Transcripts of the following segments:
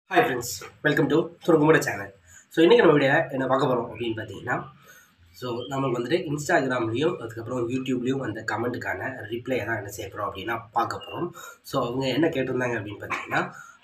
hi friends welcome to சுருக்குமுட channel so இன்றைக்கி நம்ம வீடியோ என்ன பார்க்க போகிறோம் அப்படின்னு பார்த்தீங்கன்னா ஸோ நமக்கு வந்துட்டு இன்ஸ்டாகிராம்லேயும் அதுக்கப்புறம் யூடியூப்லேயும் அந்த கமெண்ட்டுக்கான ரிப்ளை தான் என்ன செய்ய போகிறோம் அப்படின்னா பார்க்க போகிறோம் ஸோ அவங்க என்ன கேட்டிருந்தாங்க அப்படின்னு பார்த்தீங்கன்னா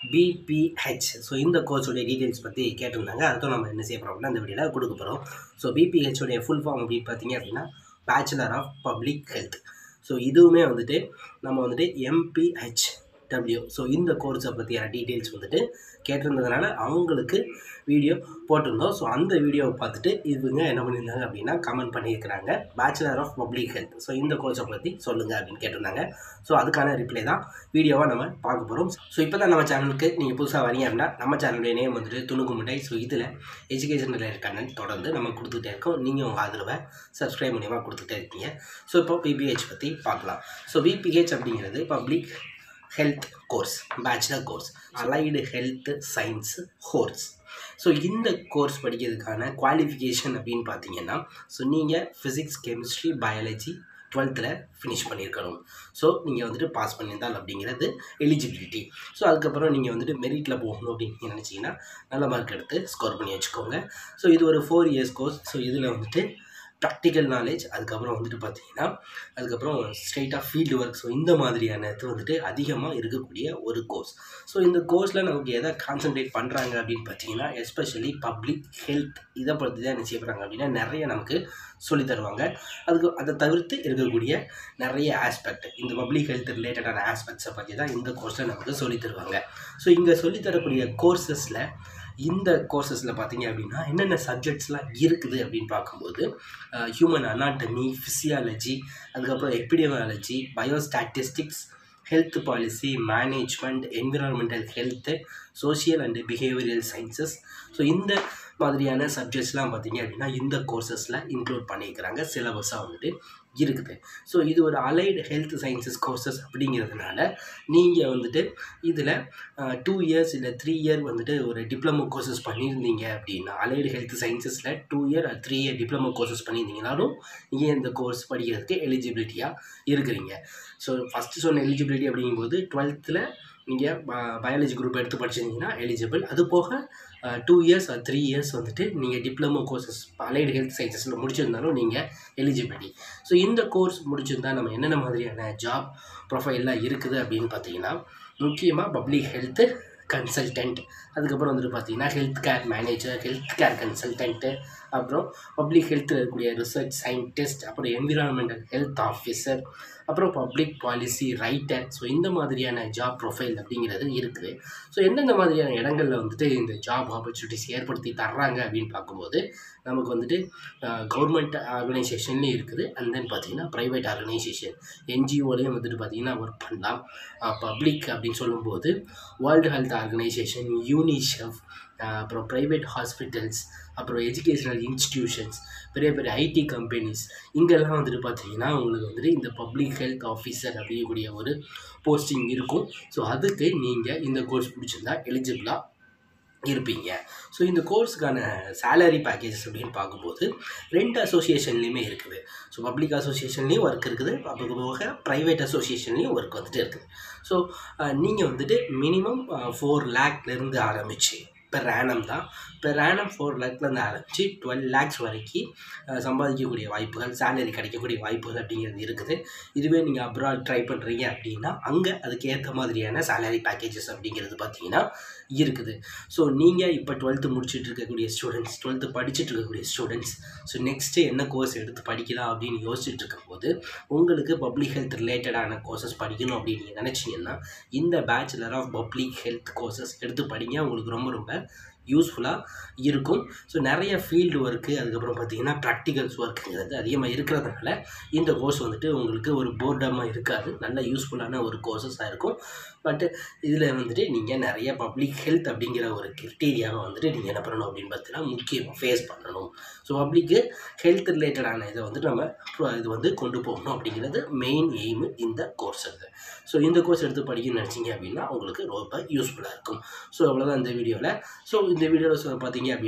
பிபிஹெச் ஸோ இந்த கோர்ஸோடைய டீட்டெயில்ஸ் பற்றி கேட்டிருந்தாங்க அதுவும் நம்ம என்ன செய்ய போகிறோம் அப்படின்னா அந்த வீடியோவில் கொடுக்க போகிறோம் ஸோ பிபிஹெச்சோடைய ஃபுல் ஃபார்ம் அப்படின்னு பார்த்தீங்க அப்படின்னா bachelor of public health so இதுவுமே வந்துட்டு நம்ம வந்துட்டு எம்பிஹெச் டபிள்யூ ஸோ இந்த கோர்ஸை பற்றியான டீட்டெயில்ஸ் வந்துட்டு கேட்டிருந்ததுனால அவங்களுக்கு வீடியோ போட்டிருந்தோம் ஸோ அந்த வீடியோவை பார்த்துட்டு இவங்க என்ன பண்ணியிருந்தாங்க அப்படின்னா கமெண்ட் பண்ணியிருக்கிறாங்க bachelor of public health so இந்த கோர்ஸை பற்றி சொல்லுங்கள் அப்படின்னு கேட்டிருந்தாங்க ஸோ அதுக்கான ரிப்ளை தான் வீடியோவாக நம்ம பார்க்க போகிறோம் ஸோ இப்போ தான் நம்ம சேனலுக்கு நீங்கள் புதுசாக வரீங்க அப்படின்னா நம்ம சேனலுடைய நேம் வந்துட்டு துணுக்கு முட்டை ஸோ இதில் எஜுகேஷன் ரிலேட்டட் கண்டென்ட் தொடர்ந்து நம்ம கொடுத்துட்டே இருக்கோம் நீங்கள் உங்கள் ஆதரவை சப்ஸ்கிரைப் மூலியமாக கொடுத்துட்டே இருக்கீங்க ஸோ இப்போ பிபிஹெச் பற்றி பார்க்கலாம் ஸோ பிபிஹெச் அப்படிங்கிறது public health course bachelor course allied health science course so இந்த கோர்ஸ் படிக்கிறதுக்கான குவாலிஃபிகேஷன் அப்படின்னு பார்த்தீங்கன்னா ஸோ நீங்கள் ஃபிசிக்ஸ் கெமிஸ்ட்ரி பயாலஜி டுவெல்த்தில் ஃபினிஷ் பண்ணியிருக்கணும் ஸோ நீங்கள் வந்துட்டு பாஸ் பண்ணியிருந்தால் அப்படிங்கிறது எலிஜிபிலிட்டி ஸோ அதுக்கப்புறம் நீங்கள் வந்துட்டு மெரிட்டில் போகணும் அப்படின்னு நீங்கள் நினச்சிங்கன்னா நல்ல மார்க் எடுத்து ஸ்கோர் பண்ணி வச்சுக்கோங்க ஸோ இது ஒரு ஃபோர் இயர்ஸ் கோர்ஸ் ஸோ இதில் வந்துட்டு ப்ராக்டிக்கல் நாலேஜ் அதுக்கப்புறம் வந்துட்டு பார்த்தீங்கன்னா அதுக்கப்புறம் ஸ்ட்ரெயிட்டாக ஃபீல்டு ஒர்க் ஸோ இந்த மாதிரியான இது வந்துட்டு அதிகமாக இருக்கக்கூடிய ஒரு கோர்ஸ் ஸோ இந்த கோர்ஸில் நமக்கு எதை கான்சென்ட்ரேட் பண்ணுறாங்க அப்படின்னு பார்த்தீங்கன்னா எஸ்பெஷலி பப்ளிக் ஹெல்த் இதை பற்றி தான் என்ன செய்யப்படுறாங்க அப்படின்னா நிறைய நமக்கு சொல்லி தருவாங்க அதுக்கு அதை தவிர்த்து இருக்கக்கூடிய நிறைய ஆஸ்பெக்ட் இந்த பப்ளிக் ஹெல்த் ரிலேட்டடான ஆஸ்பெக்ட்ஸை பற்றி தான் இந்த கோர்ஸில் நமக்கு சொல்லி தருவாங்க ஸோ இங்கே சொல்லித்தரக்கூடிய கோர்சஸில் இந்த கோர்சஸில் பார்த்தீங்க அப்படின்னா என்னென்ன சப்ஜெக்ட்ஸ்லாம் இருக்குது அப்படின்னு பார்க்கும்போது ஹியூமன் அனாட்டமி ஃபிசியாலஜி அதுக்கப்புறம் epidemiology biostatistics health policy management environmental health social and behavioural sciences so இந்த மாதிரியான சப்ஜெக்ட்ஸ்லாம் பார்த்தீங்க அப்படின்னா இந்த கோர்சஸில் இன்க்ளூட் பண்ணியிருக்கிறாங்க சிலபஸாக வந்துட்டு இருக்குது ஸோ இது ஒரு அலைடு ஹெல்த் சயின்சஸ் கோர்சஸ் அப்படிங்கிறதுனால நீங்கள் வந்துட்டு இதில் டூ இயர்ஸ் இல்லை த்ரீ இயர் வந்துட்டு ஒரு டிப்ளமோ கோர்சஸ் பண்ணியிருந்தீங்க அப்படின்னா அலைடு ஹெல்த் சயின்சஸில் two year three year diploma courses பண்ணியிருந்தீங்கனாலும் நீங்கள் இந்த கோர்ஸ் படிக்கிறதுக்கு எலிஜிபிலிட்டியாக இருக்கிறீங்க ஸோ ஃபஸ்ட்டு சொன்ன எலிஜிபிலிட்டி அப்படிங்கும்போது டுவெல்த்தில் நீங்கள் பயாலஜி குரூப் எடுத்து படிச்சிருந்தீங்கன்னா எலிஜிபிள் அது போக டூ இயர்ஸ் த்ரீ இயர்ஸ் வந்துட்டு நீங்கள் டிப்ளமோ கோர்சஸ் அலைடு ஹெல்த் சயின்சஸில் முடிச்சிருந்தாலும் நீங்கள் எலிஜிபிலிட்டி ஸோ இந்த கோர்ஸ் முடிச்சிருந்தா நம்ம என்னென்ன மாதிரியான ஜாப் ப்ரொஃபைல்லாம் இருக்குது அப்படின்னு பார்த்தீங்கன்னா முக்கியமாக பப்ளிக் ஹெல்த்து கன்சல்டன்ட் அதுக்கப்புறம் வந்துட்டு பார்த்தீங்கன்னா health care manager health care consultant அப்புறம் பப்ளிக் ஹெல்த்தில் இருக்கக்கூடிய ரிசர்ச் சயின்டிஸ்ட் அப்புறம் என்விரான்மெண்டல் ஹெல்த் ஆஃபீஸர் அப்புறம் பப்ளிக் பாலிசி ரைட்டர் ஸோ இந்த மாதிரியான ஜாப் ப்ரொஃபைல் அப்படிங்கிறது இருக்குது ஸோ எந்தெந்த மாதிரியான இடங்களில் வந்துட்டு இந்த ஜாப் ஆப்பர்ச்சுனிட்டிஸ் ஏற்படுத்தி தர்றாங்க அப்படின்னு பார்க்கும்போது நமக்கு வந்துட்டு கவர்மெண்ட் ஆர்கனைசேஷன்லேயும் இருக்குது அண்ட் தென் பார்த்தீங்கன்னா ப்ரைவேட் ஆர்கனைசேஷன் என்ஜிஓலையும் வந்துட்டு பார்த்திங்கன்னா ஒர்க் பண்ணலாம் பப்ளிக் அப்படின்னு சொல்லும்போது வேர்ல்டு ஹெல்த் ஆர்கனைசேஷன் யூனிசெஃப் அப்புறம் ப்ரைவேட் ஹாஸ்பிட்டல்ஸ் அப்புறம் எஜுகேஷ்னல் இன்ஸ்டிடியூஷன்ஸ் பெரிய பெரிய ஐடி கம்பெனிஸ் இங்கெல்லாம் வந்துட்டு பார்த்தீங்கன்னா உங்களுக்கு வந்துட்டு இந்த பப்ளிக் ஹெல்த் ஆஃபீஸர் அப்படிங்கக்கூடிய ஒரு போஸ்டிங் இருக்கும் ஸோ அதுக்கு நீங்கள் இந்த கோர்ஸ் பிடிச்சிருந்தா எலிஜிபிளாக இருப்பீங்க ஸோ இந்த கோர்ஸுக்கான சேலரி பேக்கேஜஸ் அப்படின்னு பார்க்கும்போது ரெண்டு அசோசியேஷன்லேயுமே இருக்குது ஸோ பப்ளிக் அசோசியேஷன்லேயும் ஒர்க் இருக்குது அது போக ப்ரைவேட் அசோசியேஷன்லேயும் ஒர்க் வந்துட்டு இருக்குது ஸோ நீங்கள் வந்துட்டு மினிமம் ஃபோர் லேக்லேருந்து ஆரம்பிச்சு பெர் ஆனம் தான் பெர் ஆனம் ஃபோர் லேக்லேருந்து ஆரம்பித்து டுவெல் லேக்ஸ் வரைக்கும் சம்பாதிக்கக்கூடிய வாய்ப்புகள் சேலரி கிடைக்கக்கூடிய வாய்ப்புகள் அப்படிங்கிறது இருக்குது இதுவே நீங்கள் அப்ராட் ட்ரை பண்ணுறீங்க அப்படின்னா அங்கே அதுக்கு ஏற்ற மாதிரியான சேலரி பேக்கேஜஸ் அப்படிங்கிறது பார்த்தீங்கன்னா இருக்குது ஸோ நீங்கள் இப்போ டுவெல்த்து முடிச்சுட்டு இருக்கக்கூடிய ஸ்டூடெண்ட்ஸ் டுவெல்த்து படிச்சுட்டு இருக்கக்கூடிய ஸ்டூடெண்ட்ஸ் ஸோ நெக்ஸ்ட்டு என்ன கோர்ஸ் எடுத்து படிக்கலாம் அப்படின்னு யோசிச்சுட்டு இருக்கும்போது உங்களுக்கு பப்ளிக் ஹெல்த் ரிலேட்டடான கோர்சஸ் படிக்கணும் அப்படின்னு நீங்கள் நினச்சிங்கன்னா இந்த bachelor of public health courses எடுத்து படிங்க உங்களுக்கு ரொம்ப ரொம்ப யூஸ்ஃபுல்லாக இருக்கும் ஸோ நிறைய ஃபீல்டு ஒர்க்கு அதுக்கப்புறம் பார்த்தீங்கன்னா ப்ராக்டிகல்ஸ் ஒர்க்குங்கிறது அதிகமாக இருக்கிறதுனால இந்த கோர்ஸ் வந்துட்டு உங்களுக்கு ஒரு போர்டமாக இருக்காது நல்ல யூஸ்ஃபுல்லான ஒரு கோர்சஸாக இருக்கும் பட்டு இதில் வந்துட்டு நீங்கள் நிறைய பப்ளிக் ஹெல்த் அப்படிங்கிற ஒரு கிரிட்டீரியாவை வந்துட்டு நீங்கள் என்ன பண்ணணும் அப்படின்னு பார்த்தீங்கன்னா முக்கியமாக ஃபேஸ் பண்ணணும் ஸோ பப்ளிக்கு ஹெல்த் ரிலேட்டடான இதை வந்துட்டு நம்ம இது வந்து கொண்டு போகணும் அப்படிங்கிறது மெயின் எய்மு இந்த கோர்ஸ் இருக்குது ஸோ இந்த கோர்ஸ் எடுத்து படிக்கணும்னு நினச்சிங்க அப்படின்னா உங்களுக்கு ரொம்ப யூஸ்ஃபுல்லாக இருக்கும் ஸோ அவ்வளோதான் இந்த வீடியோவில் ஸோ இந்த வீடியோவில் பார்த்தீங்க அப்படின்னா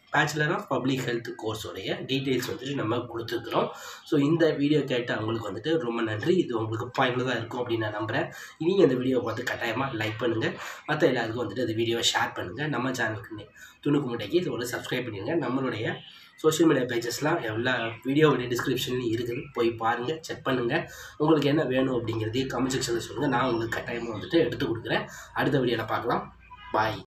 பேச்சுலர் ஆஃப் பப்ளிக் ஹெல்த் கோர்ஸோடைய டீட்டெயில்ஸ் வந்துட்டு நம்ம கொடுத்துருக்குறோம் ஸோ இந்த வீடியோ கேட்ட அவங்களுக்கு வந்துட்டு ரொம்ப நன்றி இது உங்களுக்கு பயனுள்ளதாக இருக்கும் அப்படின்னு நான் நம்புகிறேன் நீங்கள் இந்த வீடியோவை பார்த்து கட்டாயமாக லைக் பண்ணுங்கள் மற்ற எல்லாருக்கும் வந்துட்டு இந்த வீடியோவை ஷேர் பண்ணுங்கள் நம்ம சேனலுக்கு துணுக்கு முட்டைக்கு இது ஒரு சப்ஸ்கிரைப் பண்ணிடுங்க நம்மளுடைய சோஷியல் மீடியா பேஜஸ்லாம் எல்லா வீடியோவுடைய டிஸ்கிரிப்ஷன்லையும் இருக்குது போய் பாருங்கள் செக் பண்ணுங்கள் உங்களுக்கு என்ன வேணும் அப்படிங்கிறதையும் கமெண்ட் செக்ஷனில் சொல்லுங்கள் நான் உங்களுக்கு கட்டாயமாக வந்துட்டு எடுத்து கொடுக்குறேன் அடுத்த வீடியோவில் பார்க்கலாம் பாய்